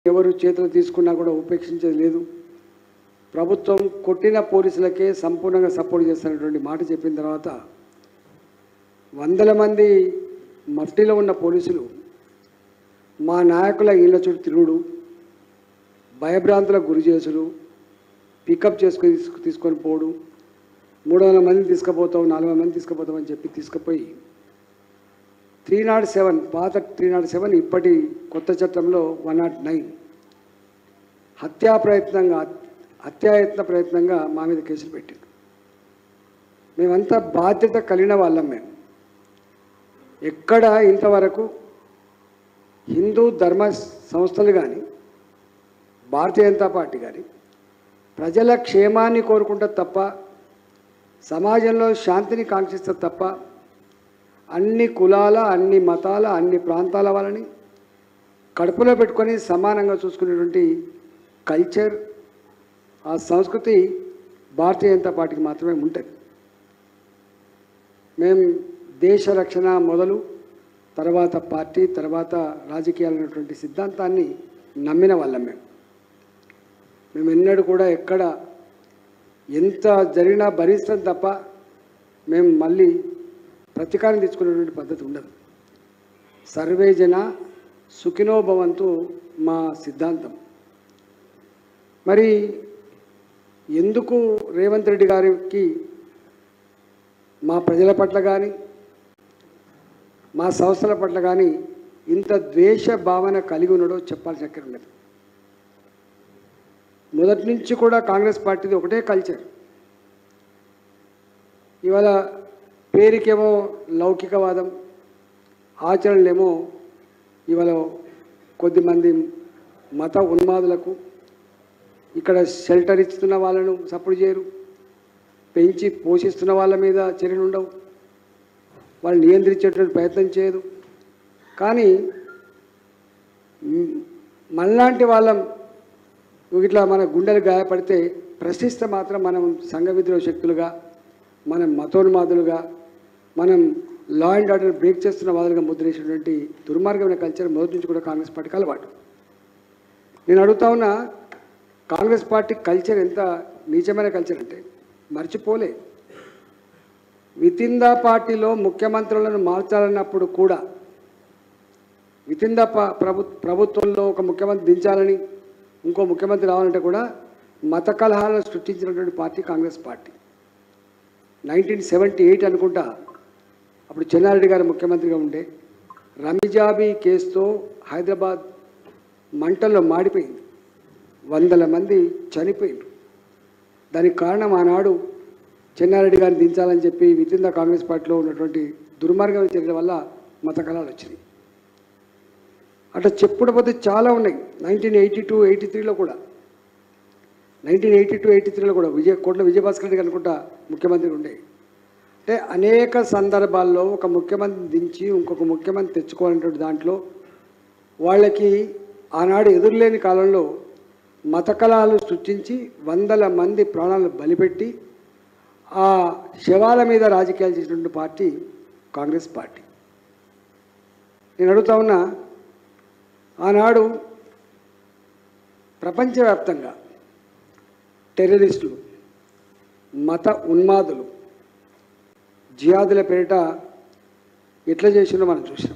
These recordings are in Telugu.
ఎవరు చేతులు తీసుకున్నా కూడా ఉపేక్షించేది లేదు ప్రభుత్వం కొట్టిన పోలీసులకే సంపూర్ణంగా సపోర్ట్ చేస్తున్నటువంటి మాట చెప్పిన తర్వాత వందల మంది మఫ్టీలో ఉన్న పోలీసులు మా నాయకుల ఇళ్ల చుట్టూ తిరుగుడు భయభ్రాంతులకు గురి చేసుడు పికప్ చేసుకొని తీసుకు తీసుకొని పోడు మూడు వందల మందిని తీసుకుపోతాం నాలుగు వందల మంది తీసుకుపోతాం అని చెప్పి తీసుకుపోయి త్రీ నాట్ సెవెన్ పాత త్రీ నాట్ సెవెన్ ఇప్పటి కొత్త చట్టంలో వన్ నాట్ నైన్ హత్యా ప్రయత్నంగా హత్యాయత్న ప్రయత్నంగా మా మీద కేసులు పెట్టారు మేమంతా బాధ్యత కలిగిన వాళ్ళం మేము ఎక్కడ ఇంతవరకు హిందూ ధర్మ సంస్థలు కానీ భారతీయ జనతా పార్టీ కానీ ప్రజల క్షేమాన్ని కోరుకుంటా తప్ప సమాజంలో శాంతిని కాంక్షిస్తా తప్ప అన్ని కులాల అన్ని మతాల అన్ని ప్రాంతాల వాళ్ళని కడుపులో పెట్టుకొని సమానంగా చూసుకునేటువంటి కల్చర్ ఆ సంస్కృతి భారతీయ జనతా పార్టీకి మాత్రమే ఉంటుంది మేము దేశ రక్షణ మొదలు తర్వాత పార్టీ తర్వాత రాజకీయాలు అనేటువంటి సిద్ధాంతాన్ని నమ్మిన వాళ్ళం మేము మేము ఎన్నడూ కూడా ఎక్కడ ఎంత జరిగినా భరిస్తాం తప్ప మేము మళ్ళీ ప్రతీకారం తెచ్చుకునేటువంటి పద్ధతి ఉండదు సర్వే జన సుఖినో భవంతు మా సిద్ధాంతం మరి ఎందుకు రేవంత్ రెడ్డి గారికి మా ప్రజల పట్ల కానీ మా సంస్థల పట్ల కానీ ఇంత ద్వేష భావన కలిగి ఉన్నాడో చెప్పాల్సిన అక్కర ఉన్నది మొదటి నుంచి కూడా కాంగ్రెస్ పార్టీది ఒకటే కల్చర్ ఇవాళ పేరుకేమో లౌకికవాదం ఆచరణలేమో ఇవాళ కొద్దిమంది మత ఉన్మాదులకు ఇక్కడ షెల్టర్ ఇస్తున్న వాళ్ళను సపోర్ట్ చేయరు పెంచి పోషిస్తున్న వాళ్ళ మీద చర్యలు ఉండవు వాళ్ళు నియంత్రించేటువంటి ప్రయత్నం చేయదు కానీ మ్, మనలాంటి వాళ్ళం ఇట్లా మన గుండెలు గాయపడితే ప్రశ్నిస్తే మాత్రం మనం సంఘ విద్రోహ శక్తులుగా మనం మతోన్మాదులుగా మనం లా అండ్ ఆర్డర్ బ్రేక్ చేస్తున్న వాళ్ళుగా ముద్రేసినటువంటి దుర్మార్గమైన కల్చర్ మొదటి నుంచి కూడా కాంగ్రెస్ పార్టీకి అలవాటు నేను అడుగుతా ఉన్నా కాంగ్రెస్ పార్టీ కల్చర్ ఎంత నీచమైన కల్చర్ అంటే మర్చిపోలే విత్ ఇన్ ద పార్టీలో ముఖ్యమంత్రులను మార్చాలన్నప్పుడు కూడా విత్ ఇన్ ద ప్రభు ప్రభుత్వంలో ఒక ముఖ్యమంత్రి దించాలని ఇంకో ముఖ్యమంత్రి రావాలంటే కూడా మత కలహాలను సృష్టించినటువంటి party Congress party nineteen seventy eight అనుకుంటా అప్పుడు చెన్నారెడ్డి గారు ముఖ్యమంత్రిగా ఉండే రమిజాబీ కేసుతో హైదరాబాద్ మంటల్లో మాడిపోయింది వందల మంది చనిపోయింది దానికి కారణం ఆనాడు చెన్నారెడ్డి గారిని దించాలని చెప్పి విత్ ఇన్ ద కాంగ్రెస్ పార్టీలో ఉన్నటువంటి దుర్మార్గమైన చర్యల వల్ల మత కళాలు వచ్చినాయి అట్లా చెప్పుడపోతే చాలా ఉన్నాయి నైన్టీన్ ఎయిటీ టూ ఎయిటీ త్రీలో కూడా నైన్టీన్ ఎయిటీ టూ ఎయిటీ త్రీలో కూడా విజయ కోట్ల విజయభాస్కర్ రెడ్డి అనుకుంటా ముఖ్యమంత్రి ఉండే అంటే అనేక సందర్భాల్లో ఒక ముఖ్యమంత్రి దించి ఇంకొక ముఖ్యమంత్రి తెచ్చుకోవాలనేటువంటి దాంట్లో వాళ్ళకి ఆనాడు ఎదురులేని కాలంలో మత కళాలు సృష్టించి వందల మంది ప్రాణాలు బలిపెట్టి ఆ శవాల మీద రాజకీయాలు చేసినటువంటి పార్టీ కాంగ్రెస్ పార్టీ నేను అడుగుతా ఉన్నా ఆనాడు ప్రపంచవ్యాప్తంగా టెర్రరిస్టులు మత ఉన్మాదులు జిహాదుల పేరిట ఎట్లా చేసిందో మనం చూసాం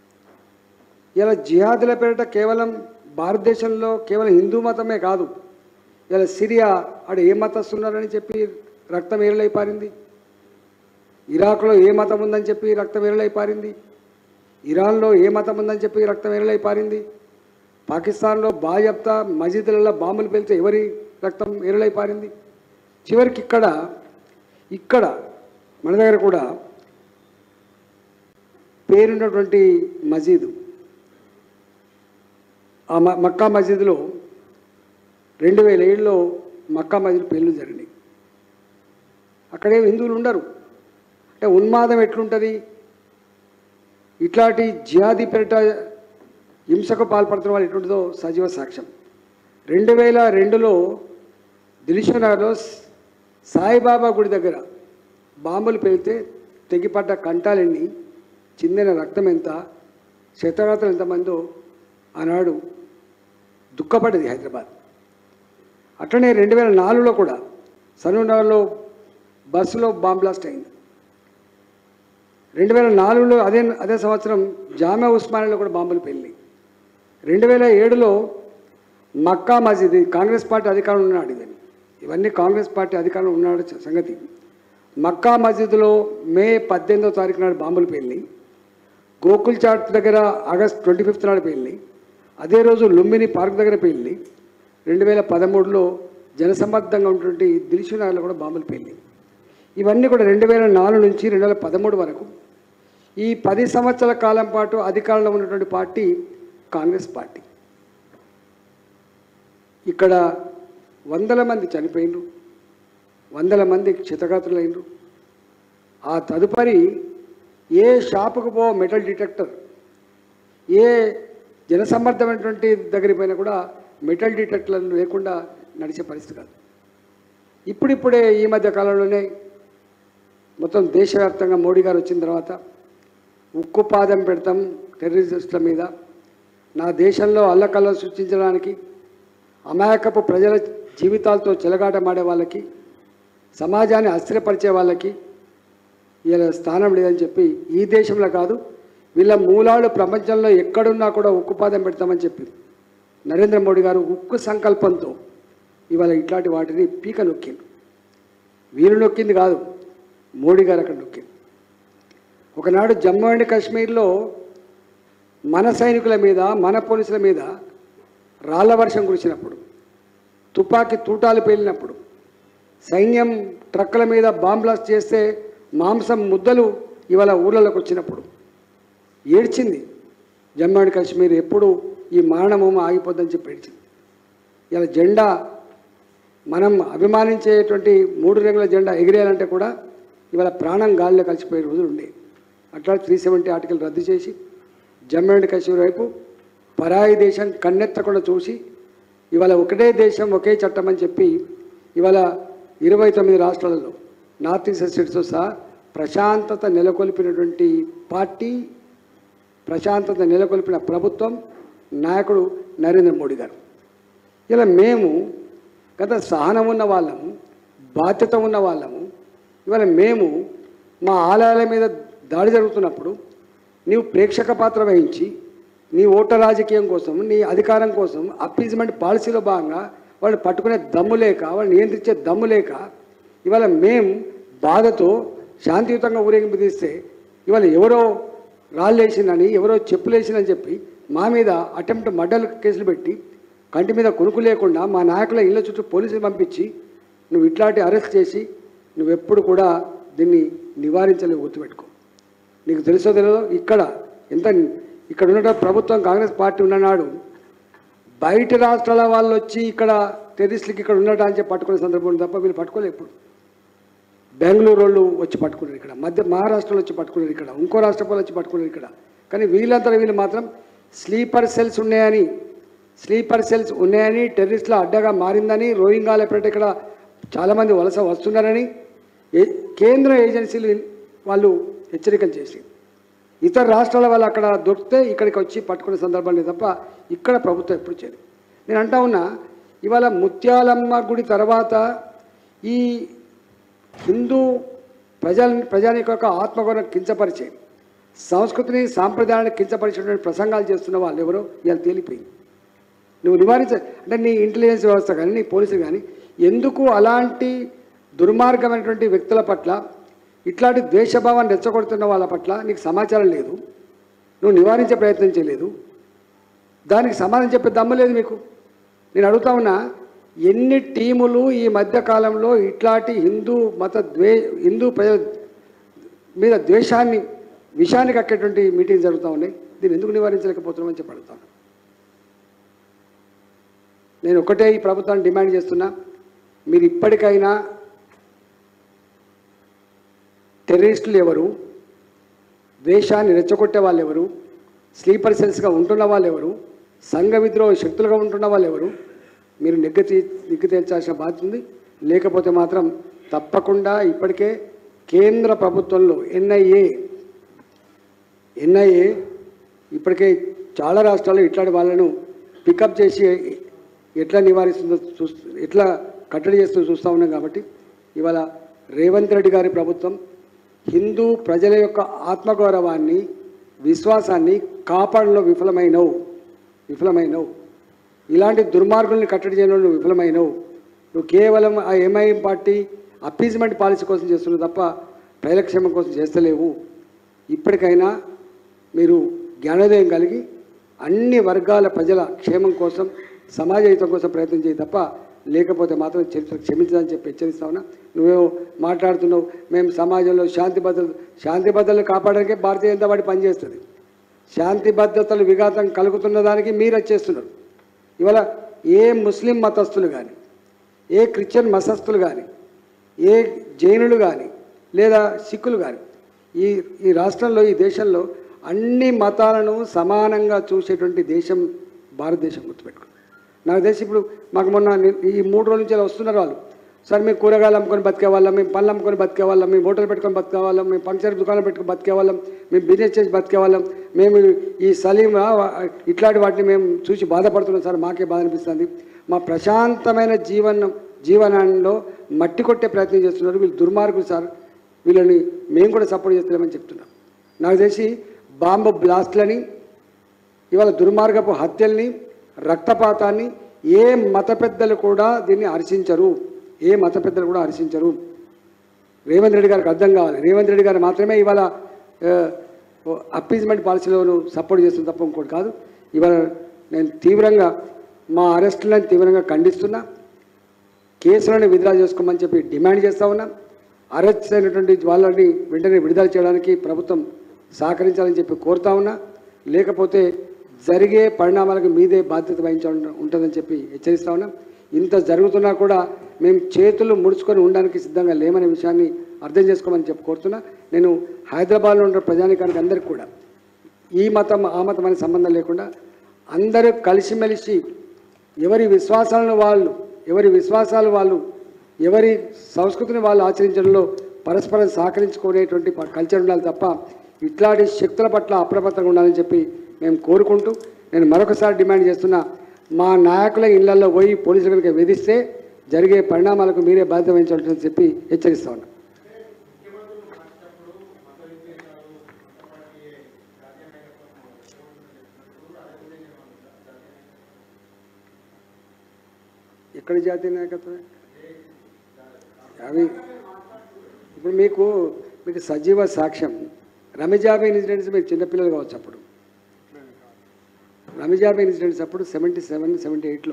ఇలా జిహాదుల పేరిట కేవలం భారతదేశంలో కేవలం హిందూ మతమే కాదు ఇలా సిరియా ఆడ ఏ మతస్తున్నారని చెప్పి రక్తం ఏరలై పారింది ఇరాక్లో ఏ మతం ఉందని చెప్పి రక్తం ఏరలై పారింది ఇరాన్లో ఏ మతం ఉందని చెప్పి రక్తం ఏరలై పారింది పాకిస్తాన్లో బాజప్తా మసీదులలో బాంబులు పేలితే ఎవరి రక్తం ఏరలై పారింది చివరికి ఇక్కడ ఇక్కడ మన దగ్గర కూడా పేరున్నటువంటి మసీదు ఆ మ- మక్కా మసీదులో రెండు వేల ఏడులో మక్కా మసీదు పేర్లు జరిగినాయి అక్కడేం హిందువులు ఉండరు అంటే ఉన్మాదం ఎట్లుంటుంది ఇట్లాంటి జిహాదీ పేరిట హింసకు పాల్పడుతున్న వాళ్ళు ఎట్లుంటుందో సజీవ సాక్ష్యం రెండు వేల రెండులో దిల్షనగర్లో సాయిబాబా గుడి దగ్గర బాంబులు పేలితే తెగిపడ్డ కంటాలెన్ని చిందిన రక్తం ఎంత శతగాతలు ఎంతమందో ఆనాడు దుఃఖపడింది హైదరాబాద్ అట్లనే రెండు వేల నాలుగులో కూడా సరూనగర్లో బస్సులో బాంబ్ బ్లాస్ట్ అయింది రెండు వేల నాలుగులో అదే అదే సంవత్సరం జామియా ఉస్మానియాలో కూడా బాంబులు పెళ్ళి రెండు వేల ఏడులో మక్కా మసీద్ ఇది కాంగ్రెస్ పార్టీ అధికారంలో ఉన్నాడు ఇవన్నీ ఇవన్నీ కాంగ్రెస్ పార్టీ అధికారంలో ఉన్నాడు చ- సంగతి మక్కా మసీదులో మే పద్దెనిమిదో తారీఖు నాడు బాంబులు పెళ్ళి గోకుల్ చాట్ దగ్గర ఆగస్ట్ ట్వంటీ ఫిఫ్త్ నాడు పెళ్ళి అదే రోజు లుంబిని పార్క్ దగ్గర పెళ్ళి రెండు వేల పదమూడులో జనసమ్మర్దంగా ఉన్నటువంటి దిల్షునగర్లో కూడా బాంబులు పెళ్ళి ఇవన్నీ కూడా రెండు వేల నాలుగు నుంచి రెండు వేల పదమూడు వరకు ఈ పది సంవత్సరాల కాలం పాటు అధికారంలో ఉన్నటువంటి పార్టీ కాంగ్రెస్ పార్టీ ఇక్కడ వందల మంది చనిపోయినరు వందల మంది క్షతగాత్రులైనరు ఆ తదుపరి ఏ షాపుకు పో మెటల్ డిటెక్టర్ ఏ జనసమ్మర్దమైనటువంటి దగ్గరికి పోయినా కూడా మెటల్ డిటెక్టర్లు లేకుండా నడిచే పరిస్థితి కాదు ఇప్పుడిప్పుడే ఈ మధ్య కాలంలోనే మొత్తం దేశవ్యాప్తంగా మోడీ గారు వచ్చిన తర్వాత ఉక్కు పాదం పెడతాం టెర్రరిస్టుల మీద నా దేశంలో అల్లకల్ల సృష్టించడానికి అమాయకపు ప్రజల జీవితాలతో చెలగాటమాడే వాళ్ళకి సమాజాన్ని అస్థిరపరిచే వాళ్ళకి ఇలా స్థానం లేదని చెప్పి ఈ దేశంలో కాదు వీళ్ళ మూలాలు ప్రపంచంలో ఎక్కడున్నా కూడా ఉక్కుపాదం పెడతామని చెప్పి నరేంద్ర మోడీ గారు ఉక్కు సంకల్పంతో ఇవాళ ఇట్లాంటి వాటిని పీక నొక్కిండు వీరు నొక్కింది కాదు మోడీ గారు అక్కడ నొక్కింది ఒకనాడు జమ్మూ అండ్ కాశ్మీర్లో మన సైనికుల మీద మన పోలీసుల మీద రాళ్ల వర్షం కురిసినప్పుడు తుపాకీ తూటాలు పేలినప్పుడు సైన్యం ట్రక్కుల మీద బాంబ్ బ్లాస్ట్ చేస్తే మాంసం ముద్దలు ఇవాళ ఊళ్ళలోకి వచ్చినప్పుడు ఏడ్చింది జమ్మూ అండ్ కాశ్మీర్ ఎప్పుడు ఈ మారణమోమ ఆగిపోద్దని చెప్పి ఏడ్చింది ఇలా జెండా మనం అభిమానించేటువంటి మూడు రంగుల జెండా ఎగిరేయాలంటే కూడా ఇవాళ ప్రాణం గాలిలో కలిసిపోయే రోజులు ఉండేవి అట్లా త్రీ సెవెంటీ ఆర్టికల్ రద్దు చేసి జమ్మూ అండ్ కాశ్మీర్ వైపు పరాయి దేశం కన్నెత్తకుండా చూసి ఇవాళ ఒకటే దేశం ఒకే చట్టం అని చెప్పి ఇవాళ ఇరవై తొమ్మిది రాష్ట్రాలలో నార్త్ ఈస్ట్ స్టేట్స్తో సహా ప్రశాంతత నెలకొల్పినటువంటి పార్టీ ప్రశాంతత నెలకొల్పిన ప్రభుత్వం నాయకుడు నరేంద్ర మోడీ గారు ఇలా మేము గత సహనం ఉన్న వాళ్ళము బాధ్యత ఉన్న వాళ్ళము ఇవాళ మేము మా ఆలయాల మీద దాడి జరుగుతున్నప్పుడు నీవు ప్రేక్షక పాత్ర వహించి నీ ఓటర్ రాజకీయం కోసం నీ అధికారం కోసం అప్పీజ్మెంట్ పాలసీలో భాగంగా వాళ్ళు పట్టుకునే దమ్ము లేక వాళ్ళు నియంత్రించే దమ్ము లేక ఇవాళ మేము బాధతో శాంతియుతంగా ఊరేగింపు తీస్తే ఇవాళ ఎవరో రాళ్ళేసిందని ఎవరో చెప్పులేసిందని చెప్పి మా మీద అటెంప్ట్ మర్డర్ కేసులు పెట్టి కంటి మీద కొనుక్కు లేకుండా మా నాయకుల ఇళ్ళ చుట్టూ పోలీసులు పంపించి నువ్వు ఇట్లాంటి అరెస్ట్ చేసి నువ్వెప్పుడు కూడా దీన్ని నివారించలేవు గుర్తుపెట్టుకో నీకు తెలుసో తెలియదో ఇక్కడ ఎంత ఇక్కడ ఉన్న ప్రభుత్వం కాంగ్రెస్ పార్టీ ఉన్ననాడు బయట రాష్ట్రాల వాళ్ళు వచ్చి ఇక్కడ టెర్రరిస్టులకి ఇక్కడ ఉన్నట అని చెప్పి పట్టుకునే సందర్భం ఉంది తప్ప వీళ్ళు పట్టుకోలేదు ఎప్పుడు బెంగళూరు వాళ్ళు వచ్చి పట్టుకున్నారు ఇక్కడ మధ్య మహారాష్ట్రలో వచ్చి పట్టుకున్నారు ఇక్కడ ఇంకో రాష్ట్ర వాళ్ళు వచ్చి పట్టుకున్నారు ఇక్కడ కానీ వీళ్ళంతా వీళ్ళు మాత్రం స్లీపర్ సెల్స్ ఉన్నాయని స్లీపర్ సెల్స్ ఉన్నాయని టెర్రరిస్టుల అడ్డగా మారిందని రోహింగాల పేట ఇక్కడ చాలామంది వలస వస్తున్నారని ఏ- కేంద్ర ఏజెన్సీలు వాళ్ళు హెచ్చరికలు చేసి ఇతర రాష్ట్రాల వాళ్ళు అక్కడ దొరికితే ఇక్కడికి వచ్చి పట్టుకునే సందర్భాలు తప్ప ఇక్కడ ప్రభుత్వం ఎప్పుడు చేయదు నేను అంటా ఉన్నా ఇవాళ ముత్యాలమ్మ గుడి తర్వాత ఈ హిందూ ప్రజల ప్రజానికి యొక్క ఆత్మగౌరవం కించపరిచే సంస్కృతిని సాంప్రదాయాన్ని కించపరిచేటువంటి ప్రసంగాలు చేస్తున్న వాళ్ళు ఎవరో ఇవాళ తేలిపోయింది నువ్వు నివారించ అంటే నీ ఇంటెలిజెన్స్ వ్యవస్థ కానీ నీ పోలీసులు కానీ ఎందుకు అలాంటి దుర్మార్గమైనటువంటి వ్యక్తుల పట్ల ఇట్లాంటి ద్వేషభావాన్ని రెచ్చగొడుతున్న వాళ్ళ పట్ల నీకు సమాచారం లేదు నువ్వు నివారించే ప్రయత్నం చేయలేదు దానికి సమాధానం చెప్పే దమ్ము లేదు మీకు నేను అడుగుతా ఉన్నా ఎన్ని టీములు ఈ మధ్య కాలంలో ఇట్లాంటి హిందూ మత ద్వే హిందూ ప్రజల మీద ద్వేషాన్ని విషాన్ని కక్కేటువంటి మీటింగ్ జరుగుతూ ఉన్నాయి దీన్ని ఎందుకు నివారించలేకపోతున్నామని చెప్పి అడుగుతాను నేను ఒకటే ఈ ప్రభుత్వాన్ని డిమాండ్ చేస్తున్నా మీరు ఇప్పటికైనా టెర్రరిస్టులు ఎవరు ద్వేషాన్ని రెచ్చగొట్టే వాళ్ళు ఎవరు స్లీపర్ సెల్స్గా ఉంటున్న వాళ్ళు ఎవరు సంఘ విద్రోహ శక్తులుగా ఉంటున్న వాళ్ళు ఎవరు మీరు నిగ్గు తీ నిగ్గు తేల్చాల్సిన బాధ్యత ఉంది లేకపోతే మాత్రం తప్పకుండా ఇప్పటికే కేంద్ర ప్రభుత్వంలో ఎన్ఐఏ ఎన్ఐఏ ఇప్పటికే చాలా రాష్ట్రాల్లో ఇట్లాంటి వాళ్ళను పికప్ చేసి ఎట్లా నివారిస్తుందో చూస్తూ ఎట్లా కట్టడి చేస్తూ చూస్తూ ఉన్నాం కాబట్టి ఇవాళ రేవంత్ రెడ్డి గారి ప్రభుత్వం హిందూ ప్రజల యొక్క ఆత్మగౌరవాన్ని విశ్వాసాన్ని కాపాడంలో విఫలమైనవు విఫలమైనవు ఇలాంటి దుర్మార్గుల్ని కట్టడి చేయడంలో విఫలమైనవు నువ్వు కేవలం ఆ ఎంఐఎం పార్టీ అప్పీజ్మెంట్ పాలసీ కోసం చేస్తున్నావు తప్ప ప్రజల క్షేమం కోసం చేస్తలేవు ఇప్పటికైనా మీరు జ్ఞానోదయం కలిగి అన్ని వర్గాల ప్రజల క్షేమం కోసం సమాజ హితం కోసం ప్రయత్నం చేయి తప్ప లేకపోతే మాత్రం చరిత్ర క్షమించదని చెప్పి హెచ్చరిస్తా ఉన్నా నువ్వేమో మాట్లాడుతున్నావు మేము సమాజంలో శాంతి భద్రత శాంతి భద్రతలు కాపాడడానికే భారతీయ జనతా పార్టీ పనిచేస్తుంది శాంతి భద్రతలు విఘాతం కలుగుతున్న దానికి మీరు వచ్చేస్తున్నారు ఇవాళ ఏ ముస్లిం మతస్థులు కానీ ఏ క్రిస్టియన్ మతస్థులు కానీ ఏ జైనులు కానీ లేదా సిక్కులు కానీ ఈ ఈ రాష్ట్రంలో ఈ దేశంలో అన్ని మతాలను సమానంగా చూసేటువంటి దేశం భారతదేశం గుర్తుపెట్టుకో నాకు తెలిసి ఇప్పుడు మాకు మొన్న ని- ఈ మూడు రోజుల నుంచి అలా వస్తున్నారు వాళ్ళు సార్ మేము కూరగాయలు అమ్ముకొని బతికే వాళ్ళం మేము పళ్ళు అమ్ముకొని బతికే వాళ్ళం మేము హోటల్ పెట్టుకొని బతికే వాళ్ళం మేము పంక్చర్ దుకాణం పెట్టుకొని బతికే వాళ్ళం మేము బిజినెస్ చేసి బతికే వాళ్ళం మేము ఈ సలీం ఆ, ఇట్లాంటి వాటిని మేము చూసి బాధపడుతున్నాం సార్ మాకే బాధ అనిపిస్తుంది మా ప్రశాంతమైన జీవనం జీవనంలో మట్టి కొట్టే ప్రయత్నం చేస్తున్నారు వీళ్ళు దుర్మార్గులు సార్ వీళ్ళని మేము కూడా సపోర్ట్ చేస్తున్నామని చెప్తున్నాం నాకు తెలిసి బాంబు బ్లాస్ట్లని ఇవాళ దుర్మార్గపు హత్యల్ని రక్తపాతాన్ని ఏ మత పెద్దలు కూడా దీన్ని హర్షించరు ఏ మత పెద్దలు కూడా హర్షించరు రేవంత్ రెడ్డి గారికి అర్థం కావాలి రేవంత్ రెడ్డి గారు మాత్రమే ఇవాళ అప్పీజ్మెంట్ పాలసీలోను సపోర్ట్ చేస్తుంది తప్ప ఇంకోటి కాదు ఇవాళ నేను తీవ్రంగా మా అరెస్టులను తీవ్రంగా ఖండిస్తున్నా కేసులను విడుదల చేసుకోమని చెప్పి డిమాండ్ చేస్తా ఉన్నా అరెస్ట్ అయినటువంటి వాళ్ళని వెంటనే విడుదల చేయడానికి ప్రభుత్వం సహకరించాలని చెప్పి కోరుతా ఉన్నా లేకపోతే జరిగే పరిణామాలకు మీదే బాధ్యత వహించాలి ఉంటుందని చెప్పి హెచ్చరిస్తా ఉన్నా ఇంత జరుగుతున్నా కూడా మేము చేతులు ముడుచుకొని ఉండడానికి సిద్ధంగా లేమనే విషయాన్ని అర్థం చేసుకోమని చెప్పి కోరుతున్నా నేను హైదరాబాద్లో ఉన్న ప్రజానికానికి అందరికీ కూడా ఈ మతం ఆ మతం అనే సంబంధం లేకుండా అందరూ కలిసిమెలిసి ఎవరి విశ్వాసాలను వాళ్ళు ఎవరి విశ్వాసాలు వాళ్ళు ఎవరి సంస్కృతిని వాళ్ళు ఆచరించడంలో పరస్పరం సహకరించుకునేటువంటి ప- కల్చర్ ఉండాలి తప్ప ఇట్లాంటి శక్తుల పట్ల అప్రమత్తంగా ఉండాలని చెప్పి మేము కోరుకుంటూ నేను మరొకసారి డిమాండ్ చేస్తున్నా మా నాయకుల ఇళ్లలో పోయి పోలీసులు కనుక వేధిస్తే జరిగే పరిణామాలకు మీరే బాధ్యత వహించాలని చెప్పి హెచ్చరిస్తా ఉన్నా ఎక్కడి జాతీయ నాయకత్వమే అవి ఇప్పుడు మీకు మీకు సజీవ సాక్ష్యం రమిజాబ్ ఇన్సిడెంట్స్ మీరు చిన్నపిల్లలు కావచ్చు అప్పుడు రమిజాబ్ ఇన్సిడెంట్స్ అప్పుడు సెవెంటీ సెవెన్ సెవెంటీ ఎయిట్లో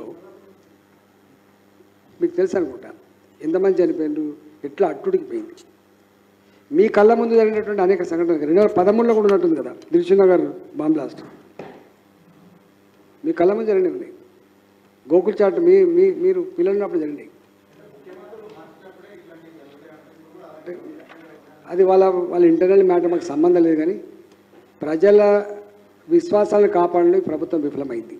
మీకు తెలుసు అనుకుంటా ఎంతమంది చనిపోయిండ్రు ఎట్లా అట్టుడికి పోయింది మీ కళ్ళ ముందు జరిగినటువంటి అనేక సంఘటనలు రెండు వేల పదమూడులో కూడా ఉన్నట్టుంది కదా దిల్సునగర్ బాంబ్ బ్లాస్ట్ మీ కళ్ళ ముందు జరిగినవి గోకుల్ చాట్ మీ మీ మీరు పిల్లలు ఉన్నప్పుడు జరిగినాయి అది వాళ్ళ వాళ్ళ ఇంటర్నల్ మ్యాటర్ మాకు సంబంధం లేదు కానీ ప్రజల విశ్వాసాలను కాపాడడం ప్రభుత్వం విఫలమైంది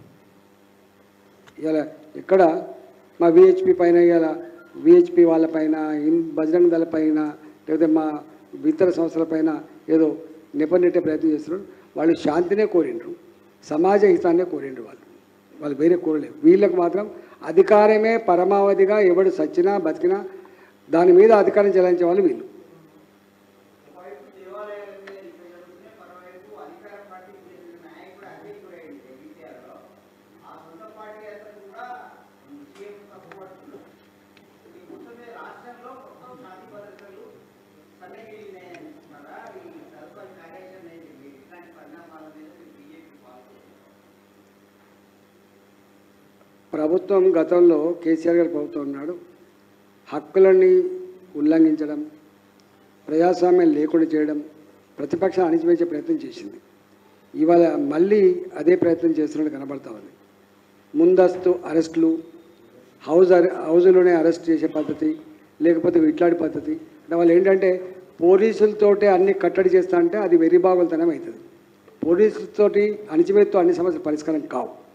ఇలా ఇక్కడ మా విహెచ్పి పైన ఇలా విహెచ్పి వాళ్ళపైన ఇన్ బజరంగ్ దళ పైన లేకపోతే మా ఇతర సంస్థల పైన ఏదో నెపనెట్టే ప్రయత్నం చేస్తున్నారు వాళ్ళు శాంతినే కోరిండ్రు సమాజ హితాన్నే కోరిండ్రు వాళ్ళు వాళ్ళు వేరే కోరలేరు వీళ్ళకు మాత్రం అధికారమే పరమావధిగా ఎవడు సచ్చినా బతికినా దాని మీద అధికారం చెలాయించే వాళ్ళు వీళ్ళు ఒకవైపు దేవాలయాల మీద యుద్ధం జరుగుతుంది మరోవైపు అధికార పార్టీకి చెందిన నాయకుడు అధికుడైంది జగిత్యాలలో ఆ సొంత పార్టీ అతను కూడా సీఎం తప్పుపడుతున్నారు ఈ మొత్తం మీద రాష్ట్రంలో మొత్తం శాంతి భద్రతలు సన్నగిలినాయి అంటున్నారా ఈ తదుపరి కార్యాచరణ ఏంటి మీరు ఇట్లాంటి పరిణామాల మీద బీజేపీ పాల్గొంది ప్రభుత్వం గతంలో కేసీఆర్ గారి ప్రభుత్వం ఉన్నాడు హక్కులని ఉల్లంఘించడం ప్రజాస్వామ్యం లేకుండా చేయడం ప్రతిపక్షాన్ని అణిచివేసే ప్రయత్నం చేసింది ఇవాళ మళ్ళీ అదే ప్రయత్నం చేస్తున్నట్టు కనబడతా ఉంది ముందస్తు అరెస్టులు హౌస్ అరె హౌజులోనే అరెస్ట్ చేసే పద్ధతి లేకపోతే ఇట్లాంటి పద్ధతి అంటే వాళ్ళు ఏంటంటే పోలీసులతోటే అన్ని కట్టడి చేస్తా అంటే అది వెర్రిబాగులతనం అవుతుంది పోలీసులతోటి అణిచివేత్తు అన్ని సమస్యలు పరిష్కారం కావు